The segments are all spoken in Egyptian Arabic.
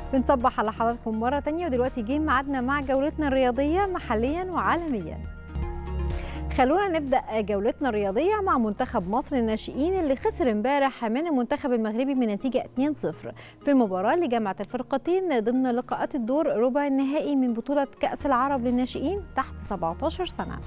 بنصبح على حضراتكم مرة تانية ودلوقتي جه ميعادنا مع جولتنا الرياضية محليا وعالميا خلونا نبدأ جولتنا الرياضية مع منتخب مصر الناشئين اللي خسر امبارح من المنتخب المغربي بنتيجة 2-0 في المباراة اللي جمعت الفرقتين ضمن لقاءات الدور ربع النهائي من بطولة كأس العرب للناشئين تحت 17 سنة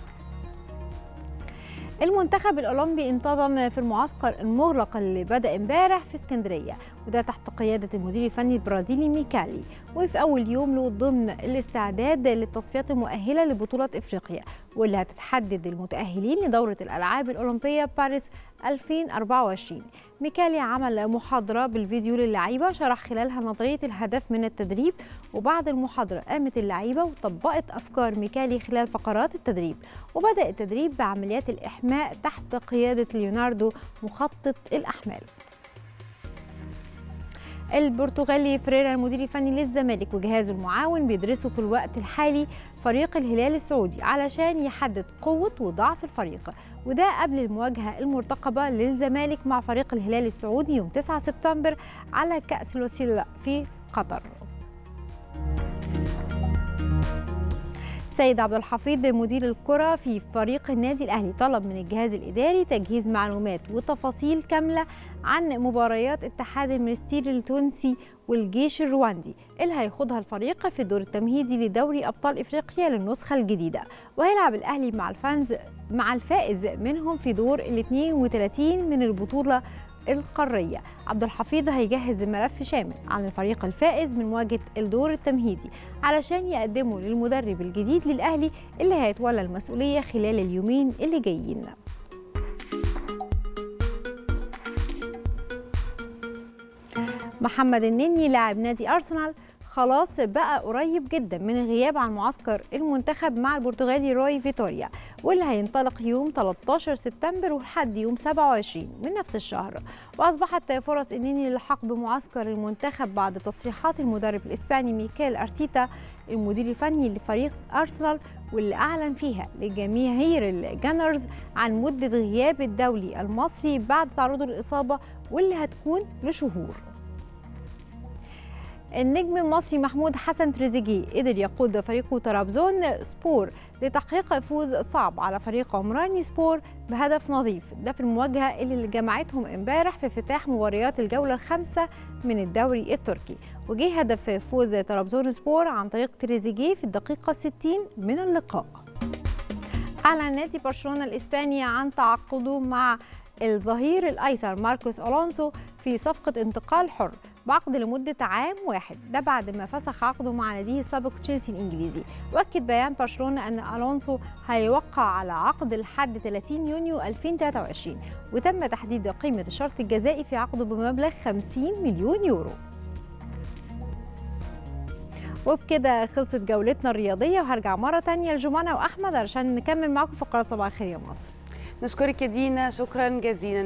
المنتخب الأولمبي انتظم في المعسكر المغلق اللي بدأ امبارح في اسكندرية وده تحت قيادة المدير الفني البرازيلي ميكالي وفي أول يوم له ضمن الاستعداد للتصفيات المؤهلة لبطولة إفريقيا واللي هتتحدد المتأهلين لدورة الألعاب الأولمبية باريس 2024 ميكالي عمل محاضرة بالفيديو للعيبة شرح خلالها نظرية الهدف من التدريب وبعد المحاضرة قامت اللعيبة وطبقت أفكار ميكالي خلال فقرات التدريب وبدأ التدريب بعمليات الإحماء تحت قيادة ليوناردو مخطط الأحمال البرتغالي فريرا المدير الفني للزمالك وجهازه المعاون بيدرسوا في الوقت الحالي فريق الهلال السعودي علشان يحدد قوة وضعف الفريق وده قبل المواجهة المرتقبة للزمالك مع فريق الهلال السعودي يوم 9 سبتمبر على كأس الوسيلة في قطر سيد عبد الحفيظ مدير الكرة في فريق النادي الأهلي طلب من الجهاز الإداري تجهيز معلومات وتفاصيل كاملة عن مباريات اتحاد المنستير التونسي والجيش الرواندي اللي هيخوضها الفريق في الدور التمهيدي لدوري أبطال إفريقيا للنسخة الجديدة وهيلعب الأهلي مع الفانز مع الفائز منهم في دور ال 32 من البطولة القارية عبد الحفيظ هيجهز ملف شامل عن الفريق الفائز من مواجهة الدور التمهيدي علشان يقدمه للمدرب الجديد للأهلي اللي هيتولى المسؤولية خلال اليومين اللي جايين محمد النني لاعب نادي أرسنال خلاص بقى قريب جدا من الغياب عن معسكر المنتخب مع البرتغالي روي فيتوريا واللي هينطلق يوم 13 سبتمبر ولحد يوم 27 من نفس الشهر واصبحت فرص النني للحاق بمعسكر المنتخب بعد تصريحات المدرب الاسباني ميكيل ارتيتا المدير الفني لفريق ارسنال واللي اعلن فيها لجماهير الجانرز عن مده غياب الدولي المصري بعد تعرضه للاصابه واللي هتكون لشهور النجم المصري محمود حسن تريزيجيه قدر يقود فريقه طرابزون سبور لتحقيق فوز صعب على فريق عمراني سبور بهدف نظيف ده في المواجهه اللي جمعتهم امبارح في افتتاح مباريات الجوله الخامسه من الدوري التركي وجه هدف فوز طرابزون سبور عن طريق تريزيجيه في الدقيقه 60 من اللقاء اعلن نادي برشلونه الاسباني عن تعاقده مع الظهير الايسر ماركوس الونسو في صفقه انتقال حر بعقد لمدة عام واحد ده بعد ما فسخ عقده مع ناديه السابق تشيلسي الإنجليزي وأكد بيان برشلونة أن ألونسو هيوقع على عقد لحد 30 يونيو 2023 وتم تحديد قيمة الشرط الجزائي في عقده بمبلغ 50 مليون يورو وبكده خلصت جولتنا الرياضية وهرجع مرة تانية لجمانة وأحمد علشان نكمل معاكم فقرات صباح الخير يا مصر نشكرك يا دينا شكرا جزيلا